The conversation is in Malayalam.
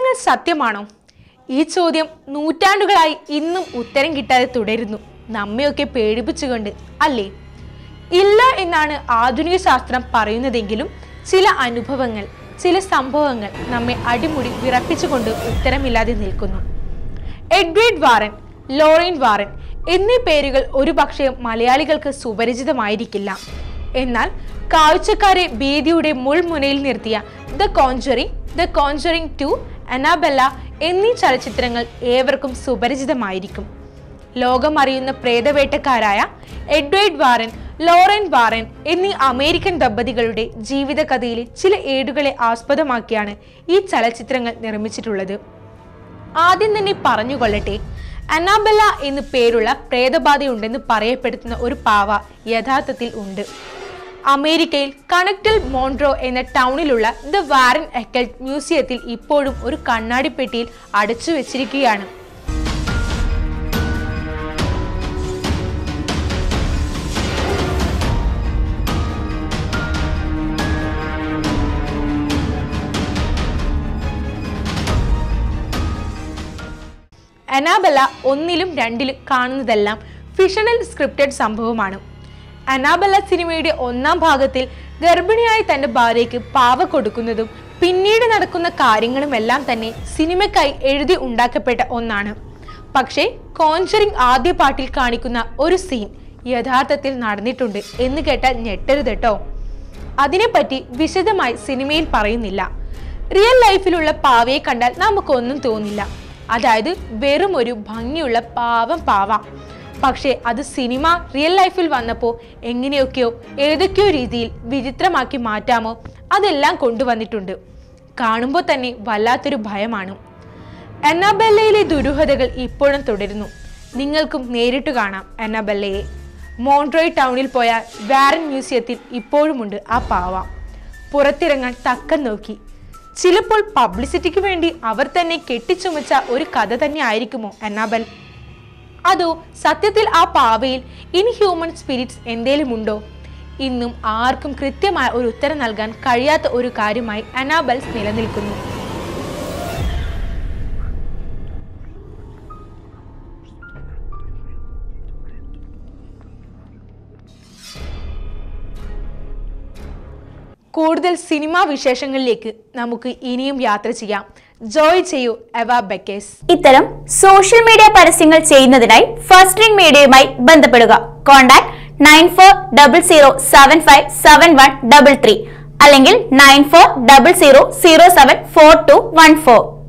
പറഞ്ഞത് സത്യമാണോ ഈ ചോദ്യം നൂറ്റാണ്ടുകളായി ഇന്നും ഉത്തരം കിട്ടാതെ തുടരുന്നു നമ്മയൊക്കെ പേടിപ്പിച്ചുകൊണ്ട് അല്ലേ ഇല്ല എന്നാണ് ആധുനിക ശാസ്ത്രം പറയുന്നതെങ്കിലും ചില അനുഭവങ്ങൾ ചില സംഭവങ്ങൾ നമ്മെ അടിമുടി വിറപ്പിച്ചുകൊണ്ട് ഉത്തരമില്ലാതെ നിൽക്കുന്നു എഡ്വേർഡ് വാറൻ ലോറൈൻ വാറൻ എന്നീ പേരുകൾ ഒരുപക്ഷെ മലയാളികൾക്ക് സുപരിചിതമായിരിക്കില്ല എന്നാൽ കാഴ്ചക്കാരെ ഭീതിയുടെ മുൾമുനയിൽ നിർത്തിയ the conjuring the conjuring two Annabelle എന്നീ ചലച്ചിത്രങ്ങൾ ഏവർക്കും സുപരിചിതമായിരിക്കും ലോകം അറിയുന്ന പ്രേതവേട്ടക്കാരായ എഡ്വേർഡ് വാറൻ ലോറൻ വാറൻ എന്നീ അമേരിക്കൻ ദമ്പതികളുടെ ജീവിതകഥയിലെ ചില ഏടുകളെ ആസ്പദമാക്കിയാണ് ഈ ചലച്ചിത്രങ്ങൾ നിർമ്മിച്ചിട്ടുള്ളത് ആദ്യം തന്നെ പറഞ്ഞുകൊള്ളട്ടെ അനാബെല്ല എന്ന് പേരുള്ള പ്രേതബാധയുണ്ടെന്ന് പറയപ്പെടുത്തുന്ന ഒരു പാവ യഥാർത്ഥത്തിൽ ഉണ്ട് അമേരിക്കയിൽ കണക്റ്റൽ മോൺട്രോ എന്ന ടൗണിലുള്ള ദ വാരൻ എക്കൽറ്റ് മ്യൂസിയത്തിൽ ഇപ്പോഴും ഒരു കണ്ണാടിപ്പെട്ടിയിൽ അടച്ചു വെച്ചിരിക്കുകയാണ് അനാബെല്ല ഒന്നിലും രണ്ടിലും കാണുന്നതെല്ലാം ഫിഷണൽ സ്ക്രിപ്റ്റഡ് സംഭവമാണ് അനാബെല്ല സിനിമയുടെ ഒന്നാം ഭാഗത്തിൽ ഗർഭിണിയായി തന്റെ ഭാര്യയ്ക്ക് പാവ കൊടുക്കുന്നതും പിന്നീട് നടക്കുന്ന കാര്യങ്ങളുമെല്ലാം തന്നെ സിനിമയ്ക്കായി എഴുതി ഉണ്ടാക്കപ്പെട്ട ഒന്നാണ് പക്ഷേ കോഞ്ചറിങ് ആദ്യ പാട്ടിൽ കാണിക്കുന്ന ഒരു സീൻ യഥാർത്ഥത്തിൽ നടന്നിട്ടുണ്ട് എന്ന് കേട്ടാൽ ഞെട്ടരുത് കേട്ടോ അതിനെപ്പറ്റി വിശദമായി സിനിമയിൽ പറയുന്നില്ല റിയൽ ലൈഫിലുള്ള പാവയെ കണ്ടാൽ നമുക്കൊന്നും തോന്നില്ല അതായത് വെറും ഒരു ഭംഗിയുള്ള പാവം പാവ പക്ഷേ അത് സിനിമ റിയൽ ലൈഫിൽ വന്നപ്പോൾ എങ്ങനെയൊക്കെയോ ഏതൊക്കെയോ രീതിയിൽ വിചിത്രമാക്കി മാറ്റാമോ അതെല്ലാം കൊണ്ടുവന്നിട്ടുണ്ട് കാണുമ്പോൾ തന്നെ വല്ലാത്തൊരു ഭയമാണ് അന്നാബെല്ലയിലെ ദുരൂഹതകൾ ഇപ്പോഴും തുടരുന്നു നിങ്ങൾക്കും നേരിട്ട് കാണാം അന്നാബെല്ലയെ മോൺട്രോയ് ടൗണിൽ പോയ വാരൻ മ്യൂസിയത്തിൽ ഇപ്പോഴുമുണ്ട് ആ പാവ പുറത്തിറങ്ങാൻ തക്കം നോക്കി ചിലപ്പോൾ പബ്ലിസിറ്റിക്ക് വേണ്ടി അവർ തന്നെ കെട്ടിച്ചുമച്ച ഒരു കഥ തന്നെ ആയിരിക്കുമോ അന്നാബൽ അതോ സത്യത്തിൽ ആ പാവയിൽ ഇൻഹ്യൂമൻ സ്പിരിറ്റ്സ് എന്തേലും ഉണ്ടോ ഇന്നും ആർക്കും കൃത്യമായ ഒരു ഉത്തരം നൽകാൻ കഴിയാത്ത ഒരു കാര്യമായി അനാബൽസ് നിലനിൽക്കുന്നു കൂടുതൽ സിനിമാ വിശേഷങ്ങളിലേക്ക് നമുക്ക് ഇനിയും യാത്ര ചെയ്യാം ജോയ് ചെയ്യൂ എവ ബെക്കേസ് ഇത്തരം സോഷ്യൽ മീഡിയ പരസ്യങ്ങൾ ചെയ്യുന്നതിനായി ഫസ്റ്റ് റിംഗ് മീഡിയയുമായി ബന്ധപ്പെടുക contact nine four double zero seven five seven one double three അല്ലെങ്കിൽ nine four double zero zero seven four two one four